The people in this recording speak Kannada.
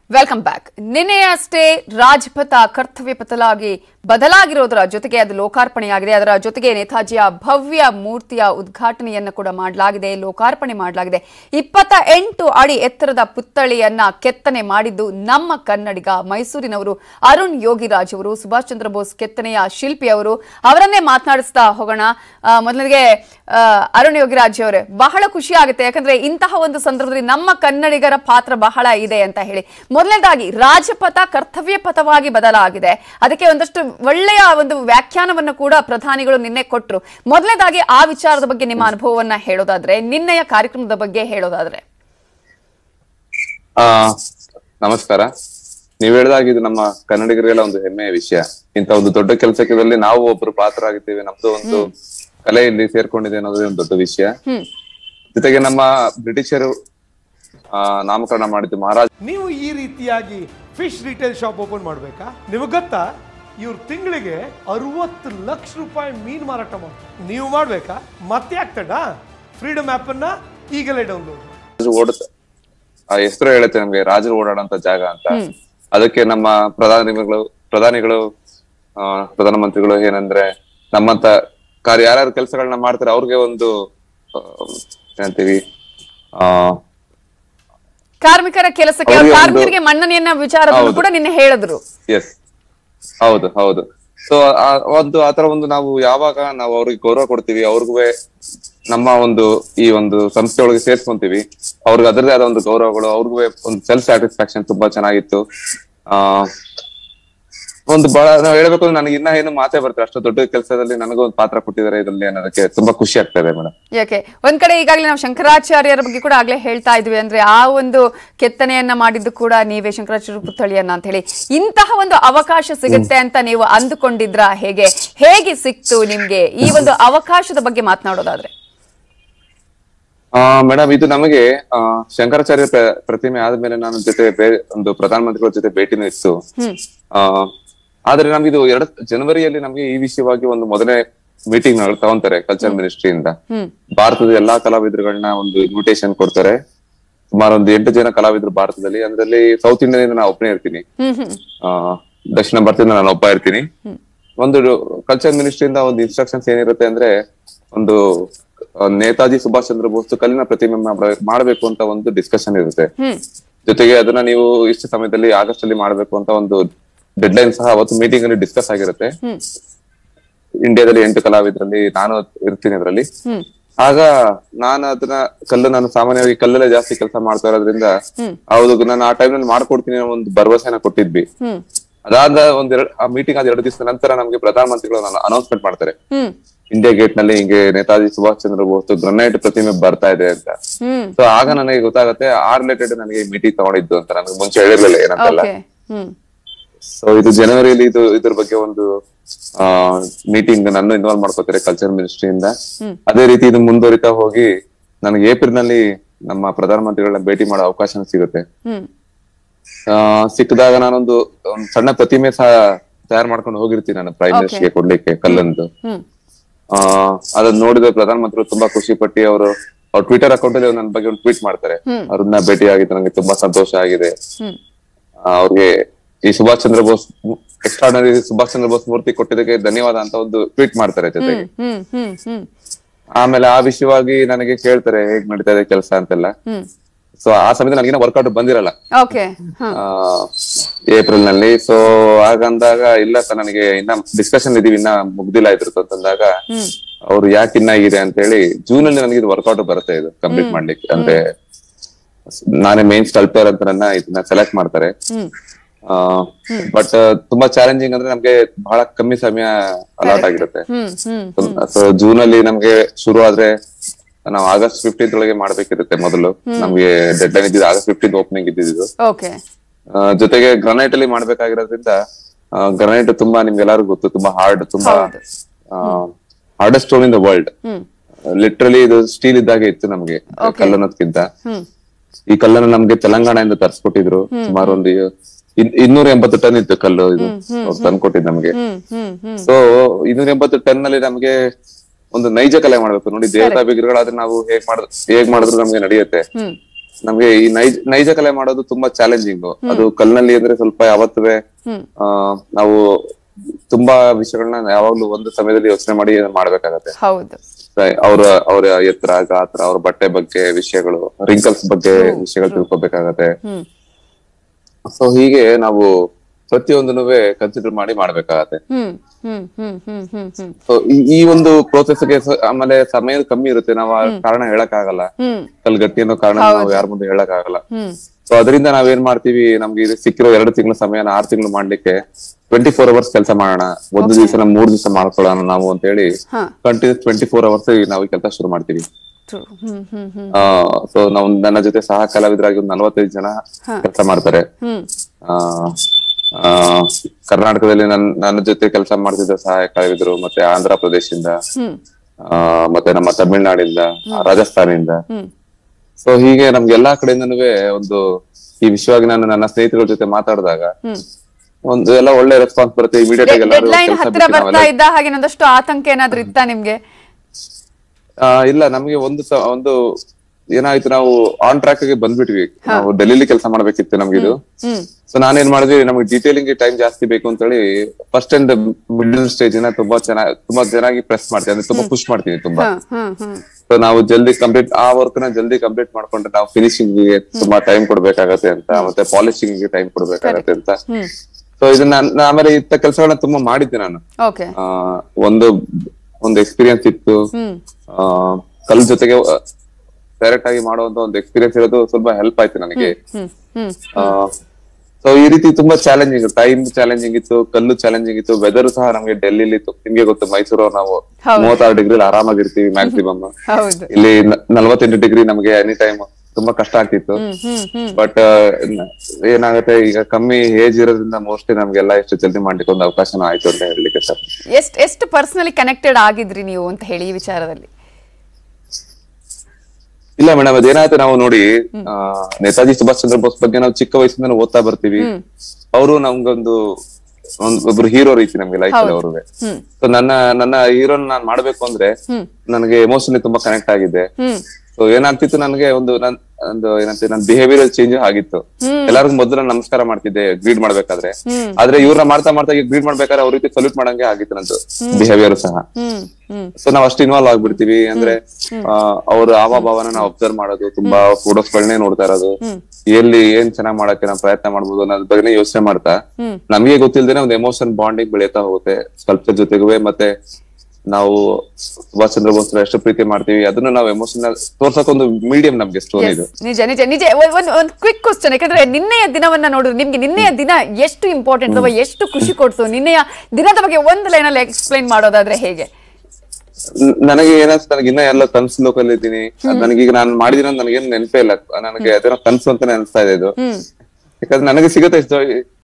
ವೆಲ್ಕಮ್ ಬ್ಯಾಕ್ ನಿನ್ನೆಯಷ್ಟೇ ರಾಜ್ಪಥ ಕರ್ತವ್ಯ ಪಥಲಾಗಿ ಬದಲಾಗಿರೋದರ ಜೊತೆಗೆ ಅದು ಲೋಕಾರ್ಪಣೆಯಾಗಿದೆ ಅದರ ಜೊತೆಗೆ ನೇತಾಜಿಯ ಭವ್ಯ ಮೂರ್ತಿಯ ಉದ್ಘಾಟನೆಯನ್ನು ಕೂಡ ಮಾಡಲಾಗಿದೆ ಲೋಕಾರ್ಪಣೆ ಮಾಡಲಾಗಿದೆ ಇಪ್ಪತ್ತ ಎಂಟು ಅಡಿ ಎತ್ತರದ ಪುತ್ಥಳಿಯನ್ನ ಕೆತ್ತನೆ ಮಾಡಿದ್ದು ನಮ್ಮ ಕನ್ನಡಿಗ ಮೈಸೂರಿನವರು ಅರುಣ್ ಯೋಗಿರಾಜ್ ಅವರು ಸುಭಾಷ್ ಚಂದ್ರ ಬೋಸ್ ಕೆತ್ತನೆಯ ಶಿಲ್ಪಿ ಅವರು ಅವರನ್ನೇ ಮಾತನಾಡಿಸ್ತಾ ಹೋಗೋಣ ಆ, ಮೊದಲಿಗೆ ಆ, ಅರುಣ್ ಯೋಗಿರಾಜ್ ಅವರೇ ಬಹಳ ಖುಷಿ ಆಗುತ್ತೆ ಯಾಕಂದ್ರೆ ಇಂತಹ ಒಂದು ಸಂದರ್ಭದಲ್ಲಿ ನಮ್ಮ ಕನ್ನಡಿಗರ ಪಾತ್ರ ಬಹಳ ಇದೆ ಅಂತ ಹೇಳಿ ಮೊದಲನೇದಾಗಿ ರಾಜಪಥ ಕರ್ತವ್ಯ ಪಥವಾಗಿ ಬದಲಾಗಿದೆ ಅದಕ್ಕೆ ಒಂದಷ್ಟು ಒಳ್ಳೆಯ ಒಂದು ವ್ಯಾಖ್ಯಾನವನ್ನು ಕೂಡ ಪ್ರಧಾನಿಗಳು ನಿನ್ನೆ ಕೊಟ್ಟರು ಮೊದಲನೇದಾಗಿ ಆ ವಿಚಾರದ ಬಗ್ಗೆ ನಿಮ್ಮ ಅನುಭವವನ್ನ ಹೇಳೋದಾದ್ರೆ ನಿನ್ನೆಯ ಕಾರ್ಯಕ್ರಮದ ಬಗ್ಗೆ ಹೇಳೋದಾದ್ರೆ ಆ ನಮಸ್ಕಾರ ನೀವ್ ಹೇಳ್ದಾಗ ಇದು ನಮ್ಮ ಕನ್ನಡಿಗರಿಗೆಲ್ಲ ಒಂದು ಹೆಮ್ಮೆಯ ವಿಷಯ ಇಂತ ಒಂದು ದೊಡ್ಡ ಕೆಲಸದಲ್ಲಿ ನಾವು ಒಬ್ರು ಪಾತ್ರ ಆಗಿದ್ದೀವಿ ನಮ್ದು ಒಂದು ಕಲೆ ಇಲ್ಲಿ ಸೇರ್ಕೊಂಡಿದೆ ಅನ್ನೋದೇ ಒಂದು ದೊಡ್ಡ ವಿಷಯ ಹ್ಮ್ ಜೊತೆಗೆ ನಮ್ಮ ಬ್ರಿಟಿಷರು ಆ ನಾಮಕರಣ ಮಾಡಿದ್ದು ಮಹಾರಾಜ ನೀವು ಈ ರೀತಿಯಾಗಿ ಫಿಶ್ ರಿಟೇಲ್ ಶಾಪ್ ಓಪನ್ ಮಾಡಬೇಕಾ ನಿಮಗೆ ಗೊತ್ತಾ ಇವ್ರು ತಿಂಗಳಿಗೆ ಅರವತ್ತು ಲಕ್ಷ ರೂಪಾಯಿ ಮೀನು ಮಾರಾಟ ಮಾಡ್ತಾರೆ ನೀವು ಮಾಡ್ಬೇಕಾ ಮತ್ತೆ ಆಗ್ತಡ ಫ್ರೀಡಮ್ ಆಪ್ ಅನ್ನ ಈಗಲೇ ಡೌನ್ಲೋಡ್ ಮಾಡಿ ಓಡುತ್ತೆ ಆ ಹೆಸರು ಹೇಳುತ್ತೆ ನಮ್ಗೆ ರಾಜರು ಓಡಾಡಂತ ಜಾಗ ಅಂತ ಅದಕ್ಕೆ ನಮ್ಮ ಪ್ರಧಾನಿಗಳು ಪ್ರಧಾನಿಗಳು ಆ ಪ್ರಧಾನಮಂತ್ರಿಗಳು ಏನಂದ್ರೆ ನಮ್ಮಂತ ಕಾರ್ಯ ಯಾರ್ಯಾರು ಕೆಲಸಗಳನ್ನ ಮಾಡ್ತಾರೆ ಅವ್ರಿಗೆ ಒಂದು ಆ, ಏನಂತೀವಿ ಆ ಕಾರ್ಮಿಕರ ಕೆಲಸಕ್ಕೆ ಅವ್ರಿಗೆ ಒಂದು- ಕಾರ್ಮಿಕರಿಗೆ ಮನ್ನಣೆಯನ್ನ ವಿಚಾರವನ್ನು ಹೌದು. ಕೂಡ ನಿನ್ನೆ ಹೇಳಿದ್ರು ಎಸ್ ಹೌದು ಹೌದು ಸೊ ಒಂದು ಆತರ ಒಂದು ನಾವು ಯಾವಾಗ ನಾವು ಅವ್ರಿಗೆ ಗೌರವ ಕೊಡ್ತೀವಿ ಅವ್ರಿಗೂ ನಮ್ಮ ಒಂದು ಈ ಒಂದು ಸಂಸ್ಥೆ ಒಳಗೆ ಸೇರ್ಸ್ಕೊಂತೀವಿ ಅವ್ರಿಗೆ ಅದರದೇ ಆದ ಒಂದು ಗೌರವಗಳು ಅವ್ರಿಗೂ ಒಂದು ಸೆಲ್ಫ್ ಸ್ಯಾಟಿಸ್ಫ್ಯಾಕ್ಷನ್ ತುಂಬಾ ಚೆನ್ನಾಗಿತ್ತು ಆ ಒಂದು ಬಹಳ ನಾವು ಹೇಳ್ಬೇಕು ಅಂದ್ರೆ ನನಗೆ ಇನ್ನ ಏನು ಮಾತೇ ಬರ್ತಾರೆ ಅಷ್ಟು ದೊಡ್ಡ ಕೆಲಸದಲ್ಲಿ ನನಗೂ ಒಂದು ಪಾತ್ರ ಕೊಟ್ಟಿದ್ದಾರೆ ಇದರಲ್ಲಿ ಅನ್ನೋದಕ್ಕೆ ತುಂಬಾ ಖುಷಿ ಆಗ್ತಾ ಇದೆ ಮೇಡಮ್ ಯಾಕೆ ಒಂದ್ ಕಡೆ ಈಗಾಗಲೇ ನಾವು ಶಂಕರಾಚಾರ್ಯರ ಬಗ್ಗೆ ಕೂಡ ಆಗ್ಲೇ ಹೇಳ್ತಾ ಇದ್ವಿ ಅಂದ್ರೆ ಆ ಒಂದು ಕೆತ್ತನೆಯನ್ನ ಮಾಡಿದ್ದು ಕೂಡ ನೀವೇ ಶಂಕರಾಚಾರ್ಯ ಪುತ್ಥಳಿಯನ್ನ ಅಂತ ಹೇಳಿ ಇಂತಹ ಒಂದು ಅವಕಾಶ ಸಿಗುತ್ತೆ ಅಂತ ನೀವು ಅಂದುಕೊಂಡಿದ್ರ ಹೇಗೆ ಹೇಗೆ ಸಿಕ್ತು ನಿಮ್ಗೆ ಈ ಒಂದು ಅವಕಾಶದ ಬಗ್ಗೆ ಮಾತನಾಡೋದಾದ್ರೆ ಆ ಮೇಡಮ್ ಇದು ನಮಗೆ ಆ ಶಂಕರಾಚಾರ್ಯ ಪ್ರ- ಪ್ರತಿಮೆ ಆದ್ಮೇಲೆ ನಾನು ಜೊತೆ ಬೇರೆ ಒಂದು ಪ್ರಧಾನಮಂತ್ರಿಗಳ ಜೊತೆ ಭೇಟಿನೂ ಇತ್ತು ಹ್ಮ್ ಆ ಆದ್ರೆ ನಮ್ಗೆ ಇದು ಎರಡ್ ಜನವರಿಯಲ್ಲಿ ನಮ್ಗೆ ಈ ವಿಷಯವಾಗಿ ಒಂದು ಮೊದಲನೇ ಮೀಟಿಂಗ್ ತಗೊಂತಾರೆ ಕಲ್ಚರ್ ಮಿನಿಸ್ಟ್ರಿಯಿಂದ ಹ್ಮ್ ಭಾರತದ ಎಲ್ಲಾ ಕಲಾವಿದರುಗಳನ್ನ ಒಂದು ಇನ್ವಿಟೇಷನ್ ಕೊಡ್ತಾರೆ ಸುಮಾರು ಒಂದು ಎಂಟು ಜನ ಕಲಾವಿದರು ಭಾರತದಲ್ಲಿ ಅದರಲ್ಲಿ ಸೌತ್ ಇಂಡಿಯನ್ ಇಂದ ನಾನು ಒಬ್ಬನೇ ಇರ್ತೀನಿ ಹ್ಮ್ ಹ್ಮ್ ಆ ದಕ್ಷಿಣ ಭಾರತದಿಂದ ನಾನು ಒಬ್ಬ ಇರ್ತೀನಿ ಒಂದು ಕಲ್ಚರ್ ಮಿನಿಸ್ಟ್ರಿಯಿಂದ ಒಂದು ಇನ್ಸ್ಟ್ರಕ್ಷನ್ಸ್ ಏನಿರುತ್ತೆ ಅಂದ್ರೆ ಒಂದು ಆ, ನೇತಾಜಿ ಸುಭಾಷ್ ಚಂದ್ರ ಬೋಸ್ ಕಲ್ಲಿನ ಪ್ರತಿಮೆ ಮಾಡ- ಮಾಡ್ಬೇಕು ಅಂತ ಒಂದು ಡಿಸ್ಕಷನ್ ಇರುತ್ತೆ ಹ್ಮ್ ಜೊತೆಗೆ ಅದನ್ನ ನೀವು ಇಷ್ಟು ಸಮಯದಲ್ಲಿ ಆಗಸ್ಟ್ ಅಲ್ಲಿ ಮಾಡ್ಬೇಕು ಅಂತ ಒಂದು ಡೆಡ್ ಲೈನ್ ಸಹ ಅವತ್ತು ಮೀಟಿಂಗ್ ಅಲ್ಲಿ ಡಿಸ್ಕಸ್ ಆಗಿರುತ್ತೆ ಹ್ಮ್ ಇಂಡಿಯಾದಲ್ಲಿ ಎಂಟು ಕಲಾವಿದರಲ್ಲಿ ನಾನು ಇರ್ತೀನಿ ಅದರಲ್ಲಿ ಹ್ಮ್ ಆಗ ನಾನು ಅದನ್ನ ಕಲ್ಲು ನಾನು ಸಾಮಾನ್ಯವಾಗಿ ಕಲ್ಲಲ್ಲೇ ಜಾಸ್ತಿ ಕೆಲಸ ಮಾಡ್ತಾ ಇರೋದ್ರಿಂದ ಹ್ಮ್. ಹೌದು ನಾನು ಆ ಟೈಮ್ ನಲ್ಲಿ ಮಾಡ್ಕೊಡ್ತೀನಿ ಅನ್ನೋ ಒಂದು ಭರವಸೆನ ಕೊಟ್ಟಿದ್ವಿ ಹ್ಮ್ ಅದಾದ ಒಂದ್ ಎರಡ್ ಆ ಮೀಟಿಂಗ್ ಆದ ಎರಡು ದಿವಸದ ನಂತರ ನಮ್ಗೆ ಪ್ರಧಾನಮಂತ್ರಿಗಳು ಅನೌನ್ಸ್ಮೆಂಟ್ ಮಾಡ್ತಾರೆ ಹ್ಮ್ ಇಂಡಿಯಾ ಗೇಟ್ ನಲ್ಲಿ ಹಿಂಗೆ ನೇತಾಜಿ ಸುಭಾಷ್ ಚಂದ್ರ ಬೋಸ್ ಗ್ರನೈಟ್ ಪ್ರತಿಮೆ ಬರ್ತಾ ಇದೆ ಅಂತ ಹ್ಮ್ ಸೊ ಆಗ ನನಗೆ ಗೊತ್ತಾಗುತ್ತೆ ಆ ರಿಲೇಟೆಡ್ ನನಗೆ ಮೀಟಿಂಗ್ ತಗೊಂಡಿದ್ದು ಅಂತ ನನಗೆ ಮುಂಚೆ ಹೇಳಿರ್ಲಿಲ್ಲ ಏನಂತಲ್ಲ ಓಕೆ ಹ್ಮ್ ಸೊ ಇದು ಜನವರಿಯಲ್ಲಿ ಇದು ಇದ್ರ ಬಗ್ಗೆ ಒಂದು ಆ ಮೀಟಿಂಗ್ ನನ್ನ ಇನ್ವಾಲ್ವ್ ಮಾಡ್ಕೋತಾರೆ ಕಲ್ಚರ್ ಮಿನಿಸ್ಟ್ರಿಯಿಂದ ಹ್ಮ್. ಅದೇ ರೀತಿ ಇದು ಮುಂದುವರಿತಾ ಹೋಗಿ ನನಗೆ ಏಪ್ರಿಲ್ ನಲ್ಲಿ ನಮ್ಮ ಪ್ರಧಾನಮಂತ್ರಿಗಳನ್ನ ಭೇಟಿ ಮಾಡೋ ಅವಕಾಶ ಸಿಗುತ್ತೆ ಹ್ಮ್ ಆ ಸಿಕ್ಕಿದಾಗ ನಾನೊಂದು ಒಂದ್ ಸಣ್ಣ ಪ್ರತಿಮೆ ಸಹ ತಯಾರು ಮಾಡ್ಕೊಂಡು ಹೋಗಿರ್ತೀನಿ ನಾನು ಪ್ರೈಮ್ Okay. ಮಿನಿಸ್ಟರ್ಗೆ ಕೊಡ್ಲಿಕ್ಕೆ ಕಲ್ಲಂದು ಹ್ಮ್ ಆ ಅದನ್ನ ನೋಡಿದ ಪ್ರಧಾನಮಂತ್ರಿಗಳು ತುಂಬಾ ಖುಷಿ ಪಟ್ಟಿ ಅವರು ಅವ್ರ ಟ್ವಿಟರ್ ಅಕೌಂಟ್ ಅಲ್ಲಿ ನನ್ನ ಬಗ್ಗೆ ಒಂದು ಟ್ವೀಟ್ ಮಾಡ್ತಾರೆ ಹ್ಮ್. ಅವ್ರನ್ನ ಭೇಟಿ ಆಗಿದ್ದು ನನಗೆ ತುಂಬಾ ಸಂತೋಷ ಆಗಿದೆ ಹ್ಮ್ ಆ, ಅವ್ರಿಗೆ ಈ ಸುಭಾಷ್ ಚಂದ್ರ ಬೋಸ್ ಎಕ್ಸ್ಟ್ರಾಡನರಿ ಸುಭಾಷ್ ಚಂದ್ರ ಬೋಸ್ ಮೂರ್ತಿ ಕೊಟ್ಟಿದ್ದಕ್ಕೆ ಧನ್ಯವಾದ ಅಂತ ಒಂದು ಟ್ವೀಟ್ ಮಾಡ್ತಾರೆ ಜೊತೆಗೆ ಹ್ಮ್ ಹ್ಮ್ ಹ್ಮ್ ಆಮೇಲೆ ಆ ವಿಷಯವಾಗಿ ನನಗೆ ಕೇಳ್ತಾರೆ ಹೇಗ್ ನಡೀತಾ ಇದೆ ಕೆಲಸ ಅಂತೆಲ್ಲ ಹ್ಮ್ ಸೊ ಆ ಸಮಯದಲ್ಲಿ ನನಗಿನ ವರ್ಕೌಟ್ ಬಂದಿರಲ್ಲ ಓಕೆ ಹ ಆ, ಏಪ್ರಿಲ್ ನಲ್ಲಿ ಸೊ ಹಾಗಂದಾಗ ಇಲ್ಲ ಸರ್ ನನಗೆ ಇನ್ನ ಡಿಸ್ಕಷನ್ ಇದೀವಿ ಇನ್ನ ಮುಗ್ದಿಲ್ಲ ಇದ್ರದ್ದು ಅಂತಂದಾಗ ಹ್ಮ್ ಅವ್ರು ಯಾಕೆ ಇನ್ನ ಇದೆ ಅಂತ ಹೇಳಿ ಜೂನ್ ಅಲ್ಲಿ ನನಗೆ ಇದು ವರ್ಕೌಟ್ ಬರುತ್ತೆ ಇದು ಕಂಪ್ಲೀಟ್ ಮಾಡ್ಲಿಕ್ಕೆ ಅಂದ್ರೆ ನಾನೇ ಮೇನ್ ಸ್ಕಲ್ಪ್ಟರ್ ಅಂತ ನನ್ನ ಇದನ್ನ ಸೆಲೆಕ್ಟ್ ಮಾಡ್ತಾರೆ ಹ್ಮ್ ಬಟ್ ತುಂಬಾ ಚಾಲೆಂಜಿಂಗ್ ಅಂದ್ರೆ ನಮ್ಗೆ ಬಹಳ ಕಮ್ಮಿ ಸಮಯ ಅಲಾಟ್ ಆಗಿರುತ್ತೆ ಹ್ಮ್ ಹ್ಮ್ ಸೊ ಜೂನ್ ಅಲ್ಲಿ ನಮ್ಗೆ ಶುರು ಆದ್ರೆ ನಾವು ಆಗಸ್ಟ್ ಫಿಫ್ಟೀನ್ ಒಳಗೆ ಮಾಡ್ಬೇಕಿರುತ್ತೆ ಮೊದಲು ನಮ್ಗೆ ಡೆಡ್ ಲೈನ್ ಇದ್ದಿದ್ದು ಆಗಸ್ಟ್ ಫಿಫ್ಟೀನ್ ಓಪನಿಂಗ್ ಇದ್ದಿದ್ದು ಓಕೆ ಆ, ಜೊತೆಗೆ ಗ್ರನೈಟ್ ಅಲ್ಲಿ ಮಾಡ್ಬೇಕಾಗಿರೋದ್ರಿಂದ ಗ್ರನೈಟ್ ತುಂಬಾ ನಿಮ್ಗೆಲ್ಲರಿಗೂ ಗೊತ್ತು ತುಂಬಾ ಹಾರ್ಡ್ ತುಂಬಾ ಹೌದು. Hardest stone in the world hmm literally ಇದು ಸ್ಟೀಲ್ ಇದ್ದಾಗೆ ಇತ್ತು ನಮ್ಗೆ ಕಲ್ಲು ಅನ್ನೋದ್ಕಿಂತ ಹ್ಮ್ ಈ ಕಲ್ಲನ್ನು ನಮ್ಗೆ ತೆಲಂಗಾಣದಿಂದ ತರ್ಸ್ಕೊಟ್ಟಿದ್ರು ಸುಮಾರು ಒಂದು ಇನ್- ಇನ್ನೂರ ಎಂಬತ್ತು ಟನ್ ಇತ್ತು ಕಲ್ಲು ಇದು ಅವ್ರು ತಂದ್ಕೊಟ್ಟಿದ್ ನಮ್ಗೆ ಹ್ಮ್ ಹ್ಮ್ ಹ್ಮ್ ಸೊ ಇನ್ನೂರ ಎಂಬತ್ತು ಟನ್ ನಲ್ಲಿ ನಮ್ಗೆ ಒಂದು ನೈಜ ಕಲೆ ಮಾಡ್ಬೇಕು ನೋಡಿ ದೇವತಾ ವಿಗ್ರಹಗಳಾದ್ರೆ ನಾವು ಹೇಗ್ ಮಾಡ್ ಹೇಗ್ ಮಾಡಿದ್ರು ನಮ್ಗೆ ನಡೆಯುತ್ತೆ ಹ್ಮ್ ನಮ್ಗೆ ಈ ನೈಜ ನೈಜ ಕಲೆ ಮಾಡೋದು ತುಂಬಾ ಚಾಲೆಂಜಿಂಗ್ ಅದು ಕಲ್ನಲ್ಲಿ ಅಂದ್ರೆ ಸ್ವಲ್ಪ ಯಾವತ್ತೂ ಹ್ಮ್ ಆ ನಾವು ತುಂಬಾ ವಿಷಯಗಳನ್ನ ಯಾವಾಗ್ಲೂ ಒಂದು ಸಮಯದಲ್ಲಿ ಯೋಚನೆ ಮಾಡಿ ಮಾಡ್ಬೇಕಾಗತ್ತೆ ಹೌದು ಅವ್ರ ಅವ್ರ ಎತ್ತರ ಗಾತ್ರ ಅವ್ರ ಬಟ್ಟೆ ಬಗ್ಗೆ ವಿಷಯಗಳು ರಿಂಕಲ್ಸ್ ಬಗ್ಗೆ ವಿಷಯಗಳು ತಿಳ್ಕೊಬೇಕಾಗತ್ತೆ ಹ್ಮ್ ಸೊ ಹೀಗೆ ನಾವು ಪ್ರತಿಯೊಂದನ್ನು ಕನ್ಸಿಡರ್ ಮಾಡಿ ಮಾಡ್ಬೇಕಾಗತ್ತೆ ಹ್ಮ್ ಹ್ಮ್ ಹ್ಮ್ ಹ್ಮ್ ಹ್ಮ್ ಹ್ಮ್ ಸೊ ಈ ಒಂದು process ಗೆ ಸ- ಆಮೇಲೆ ಸಮಯ ಕಮ್ಮಿ ಇರುತ್ತೆ ನಾವು ಆ ಕಾರಣ ಹೇಳಕ್ ಆಗಲ್ಲ ಹ್ಮ್ ಕಲ್ಗಟ್ಟಿ ಅನ್ನೋ ಕಾರಣ ನಾವು ಯಾರ ಮುಂದೆ ಹೇಳಕ್ ಆಗಲ್ಲ ಹ್ಮ್ ಸೊ ಅದರಿಂದ ನಾವೇನ್ ಮಾಡ್ತೀವಿ ನಮ್ಗೆ ಇದು ಸಿಕ್ಕಿರೋ ಎರಡು ತಿಂಗಳ ಸಮಯನ ಆರ್ ತಿಂಗಳು ಮಾಡ್ಲಿಕ್ಕೆ ಟ್ವೆಂಟಿ ಫೋರ್ ಅವರ್ಸ್ ಕೆಲಸ ಮಾಡೋಣ ಒಂದು ದಿವಸ ಮೂರ್ ದಿವಸ ಮಾಡ್ಕೊಳ್ಳೋಣ ನಾವು ಅಂತ ಹೇಳಿ ಹಾ ಕಂಟಿನ್ಯೂಸ್ ಟ್ವೆಂಟಿ ಫೋರ್ ಅವರ್ಸ್ ನಾವು ಕೆಲಸ ಶುರು ಮಾಡ್ತೀವಿ true. ಹ್ಮ್ ಹ್ಮ್ ಹ್ಮ್ ಸೊ ನಾವು ನನ್ನ ಜೊತೆ ಸಹ ಕಲಾವಿದರಾಗಿ ಒಂದು ನಲವತ್ತೈದು ಜನ ಕೆಲಸ ಮಾಡ್ತಾರೆ ಹ್ಮ್ ಆ ಆ, ಕರ್ನಾಟಕದಲ್ಲಿ ನನ್ ನನ್ನ ಜೊತೆ ಕೆಲಸ ಮಾಡ್ತಿದ್ದ ಸಹಾಯ ಕಲಾವಿದರು ಮತ್ತೆ ಆಂಧ್ರ ಪ್ರದೇಶದಿಂದ ಹ್ಮ್ ಆ, ಮತ್ತೆ ನಮ್ಮ ತಮಿಳ್ನಾಡಿಂದ ರಾಜಸ್ಥಾನಿಂದ ಹ್ಮ್ ಸೊ ಹೀಗೆ ನಮ್ಗೆ ಎಲ್ಲಾ ಕಡೆಯಿಂದನೂ ಒಂದು ಈ ವಿಷಯವಾಗಿ ನಾನು ನನ್ನ ಸ್ನೇಹಿತರ ಜೊತೆ ಮಾತಾಡಿದಾಗ ಹ್ಮ್ ಒಂದು ಎಲ್ಲ ಒಳ್ಳೆ ರೆಸ್ಪಾನ್ಸ್ ಬರುತ್ತೆ ಇಮಿಡಿಯೇಟ್ ಆಗಿ ಎಲ್ಲರೂ ಡೆಡ್ಲೈನ್ ಕೆಲ್ಸ ಹತ್ರ ಬಿಟ್ಟು ಬರ್ತಾ ನಾವೆಲ್ಲ- ಇದ್ದ ಹಾಗೆ ಒಂದಷ್ಟು ಆತಂಕ ಏನಾದ್ರೂ ಇತ್ತಾ ನಿಮ್ಗೆ ಆ, ಇಲ್ಲ ನಮ್ಗೆ ಒಂದು ಸ- ಒಂದು ಏನಾಯ್ತು ನಾವು ಆನ್ ಟ್ರ್ಯಾಕ್ ಗೆ ಬಂದ್ಬಿಟ್ವಿ ನಾವು ಡೆಲ್ಲಿಲಿ ಕೆಲಸ ಮಾಡ್ಬೇಕಿತ್ತು ನಮ್ಗಿದು ಹ್ಮ್ ಸೊ ನಾನೇನ್ ಮಾಡಿದ್ವಿ ನಮ್ಗೆ ಡೀಟೇಲಿಂಗ್ ಟೈಮ್ ಜಾಸ್ತಿ ಬೇಕು ಅಂತ ಹೇಳಿ ಫಸ್ಟ್ ಅಂಡ್ ಮಿಡಲ್ ಸ್ಟೇಜ್ ನ ತುಂಬಾ ಚೆನ್ನಾಗಿ ತುಂಬಾ ಚೆನ್ನಾಗಿ ಪ್ರೆಸ್ ಮಾಡ್ತೀವಿ ಅಂದ್ರೆ ತುಂಬಾ ಖುಷ್ ಮಾಡ್ತೀವಿ ತುಂಬಾ ಹ್ಮ್ ಹ್ಮ್ ಹ್ಮ್ ಸೊ ನಾವು ಜಲ್ದಿ ಕಂಪ್ಲೀಟ್ ಆ ವರ್ಕ್ ನ ಜಲ್ದಿ ಕಂಪ್ಲೀಟ್ ಮಾಡ್ಕೊಂಡ್ರೆ ನಾವು ಫಿನಿಶಿಂಗ್ ಗೆ ತುಂಬಾ ಟೈಮ್ ಕೊಡ್ಬೇಕಾಗತ್ತೆ ಅಂತ ಮತ್ತೆ ಪಾಲಿಶಿಂಗ್ ಗೆ ಟೈಮ್ ಕೊಡ್ಬೇಕಾಗತ್ತೆ ಅಂತ ಹ್ಮ್ ಸೊ ಇದನ್ನ ನಾನ್- ಆಮೇಲೆ ಇಂಥ ಕೆಲಸಗಳನ್ನ ತುಂಬಾ ಮಾಡಿದ್ದೆ ನಾನು ಓಕೆ ಆ, ಒಂದು ಒಂದು ಎಕ್ಸ್ಪೀರಿಯನ್ಸ್ ಇತ್ತು ಹ್ಮ್ ಆ, ಕಲ್ ಜೊತೆಗೆ ಡೈರೆಕ್ಟ್ ಆಗಿ ಮಾಡುವಂತ ಒಂದು ಎಕ್ಸ್ಪೀರಿಯನ್ಸ್ ಇರೋದು ಸ್ವಲ್ಪ ಹೆಲ್ಪ್ ಆಯ್ತು ನನಗೆ ಹ್ಮ್ ಹ್ಮ್ ಸೊ ಈ ರೀತಿ ತುಂಬಾ ಚಾಲೆಂಜಿಂಗ್ ಟೈಮ್ ಚಾಲೆಂಜಿಂಗ್ ಇತ್ತು ಕಲ್ಲು ಚಾಲೆಂಜಿಂಗ್ ಇತ್ತು ವೆದರ್ ಸಹ ನಮ್ಗೆ ಡೆಲ್ಲಿಲಿ ಇತ್ತು ನಿಮ್ಗೆ ಗೊತ್ತು ಮೈಸೂರು ನಾವು ಹೌದು. ಮೂವತ್ತಾರು ಡಿಗ್ರಿ ಆರಾಮಾಗಿರ್ತೀವಿ ಮ್ಯಾಕ್ಸಿಮಮ್ ಹೌದು ಇಲ್ಲಿ ನ- ನಲವತ್ತೆಂಟು ಡಿಗ್ರಿ ನಮ್ಗೆ ಎನಿ ಟೈಮ್ ತುಂಬಾ ಕಷ್ಟ ಆಗ್ತಿತ್ತು ಹ್ಮ್ ಹ್ಮ್ ಹ್ಮ್ ಬಟ್ ಏನಾಗುತ್ತೆ ಈಗ ಕಮ್ಮಿ ಏಜ್ ಇರೋದ್ರಿಂದ ಮೋಸ್ಟ್ಲಿ ನಮ್ಗೆಲ್ಲ ಎಷ್ಟು ಜಲ್ದಿ ಮಾಡ್ಲಿಕ್ಕೆ ಒಂದು ಅವಕಾಶನೂ ಆಯ್ತು ಅಂತ ಹೇಳಲಿಕ್ಕೆ ಸರ್ ಎಷ್ಟ್ ಎಷ್ಟು ಪರ್ಸನಲಿ ಕನೆಕ್ಟೆಡ್ ಆಗಿದ್ರಿ ನೀವು ಅಂತ ಹೇಳಿ ಈ ವಿಚಾರದಲ್ಲಿ ಇಲ್ಲ ಮೇಡಮ್ ಅದೇನಾಯ್ತು ನಾವು ನೋಡಿ ಆ, ನೇತಾಜಿ ಸುಭಾಷ್ ಚಂದ್ರ ಬೋಸ್ ಬಗ್ಗೆ ನಾವು ಚಿಕ್ಕ ವಯಸ್ಸಿಂದ ಓದ್ತಾ ಬರ್ತೀವಿ ಅವರು ನಮ್ಗೊಂದು ಒಂದ್ ಒಬ್ರು ಹೀರೋ ರೀತಿ ನಮ್ಗೆ ಲೈಫ್ ಅಲ್ಲಿ ಅವ್ರಿಗೆ ಹ್ಮ್ ಸೊ ನನ್ನ ನನ್ನ ಹೀರೋನ ನಾನ್ ಮಾಡ್ಬೇಕು ಅಂದ್ರೆ ಹ್ಮ್. ನನಗೆ ಎಮೋಷನಲಿ ತುಂಬಾ ಕನೆಕ್ಟ್ ಆಗಿದ್ದೆ ಹ್ಮ್ ಸೊ ಏನಾಗ್ತಿತ್ತು ನನಗೆ ಒಂದು ನನ್ ಒಂದು ಏನಂತ ನನ್ನ ಬಿಹೇವಿಯರ್ ಚೇಂಜ್ ಆಗಿತ್ತು ಎಲ್ಲರಿಗೂ ಮೊದಲು ನಮಸ್ಕಾರ ಮಾಡ್ತಿದ್ದೆ ಗ್ರೀಡ್ ಮಾಡ್ಬೇಕಾದ್ರೆ ಹ್ಮ್. ಆದ್ರೆ ಇವ್ರನ್ನ ಮಾಡ್ತಾ ಮಾಡ್ತಾ ಈಗ ಗ್ರೀಡ್ ಮಾಡ್ಬೇಕಾದ್ರೆ ಅವ್ರ ರೀತಿ ಸಲ್ಯೂಟ್ ಮಾಡಂಗೆ ಆಗಿತ್ತು ನಂದು ಬಿಹೇವಿಯರ್ ಸಹ ಹ್ಮ್ ಹ್ಮ್ ಸೊ ನಾವ್ ಅಷ್ಟು ಇನ್ವಾಲ್ವ್ ಆಗ್ಬಿಡ್ತೀವಿ ಅಂದ್ರೆ ಆ, ಅವ್ರ ಹಾವಭಾವನ ನಾವು ಅಬ್ಸರ್ವ್ ಮಾಡೋದು ತುಂಬಾ ಫೋಟೋಸ್ಗಳನ್ನೇ ನೋಡ್ತಾ ಇರೋದು ಎಲ್ಲಿ ಏನ್ ಚೆನ್ನಾಗ್ ಮಾಡಕ್ಕೆ ನಾವು ಪ್ರಯತ್ನ ಮಾಡ್ಬೋದು ಅನ್ನೋದ್ರ ಬಗ್ಗೆ ಯೋಚನೆ ಮಾಡ್ತಾ ಹ್ಮ್. ನಮಗೆ ಗೊತ್ತಿಲ್ದೇನೆ ಒಂದು ಎಮೋಷನ್ ಬಾಂಡಿಂಗ್ ಬೆಳೀತಾ ಹೋಗುತ್ತೆ ಸ್ಕಲ್ಪ್ಚರ್ ಜೊತೆಗೂ ಮತ್ತೆ ನಾವು ಸುಭಾಷ್ ಚಂದ್ರ ಬೋಸ್ ಎಷ್ಟು ಪ್ರೀತಿ ಮಾಡ್ತೀವಿ ಅದನ್ನ ನಾವು ಎಮೋಷನಲ್ ತೋರ್ಸಕ್ ಒಂದು ಮೀಡಿಯಂ ನಮ್ಗೆ ಸ್ಟೋರಿ ಇದು Yes, ನಿಜ ನಿಜ ನಿಜ ಒಂದ್- ಒಂದ್ ಒಂದು ಕ್ವಿಕ್ ಕ್ವಶನ್ ಯಾಕಂದ್ರೆ ನಿನ್ನೆಯ ದಿನವನ್ನ ನೋಡಿದ್ರೆ ನಿಮ್ಗೆ ನಿನ್ನೆಯ ದಿನ ಎಷ್ಟು ಇಂಪಾರ್ಟೆಂಟ್ ಅಥವಾ ಎಷ್ಟು ಖುಷಿ ಕೊಡ್ತು ನಿನ್ನೆಯ ದಿನದ ಬಗ್ಗೆ ಒಂದು ಲೈನಲ್ಲಿ ಎಕ್ಸ್ಪ್ಲೈನ್ ಮಾಡೋದಾದ್ರೆ ಹೇಗೆ ನ- ನನಗೆ ಏನಾಯ್ತು ನನಗೆ ಇನ್ನ ಎಲ್ಲ ಕನ್ಸು ಲೋಕಲ್ ಇದ್ದೀನಿ ಅದ್ ನನಗೀಗ ನಾನು ಮಾಡಿದಿರೋ ನನಗೇನು ನೆನಪೇ ಇಲ್ಲ ನನಗೆ ಅದೇನೋ ಕನ್ಸು ಅಂತಾನೆ ಅನಿಸ್ತಾ ಇದೆ ಇದು ಹ್ಮ್ ಯಾಕಂದ್ರೆ ನನಗೆ ಸಿಗುತ್ತೆ ಇಷ್ಟು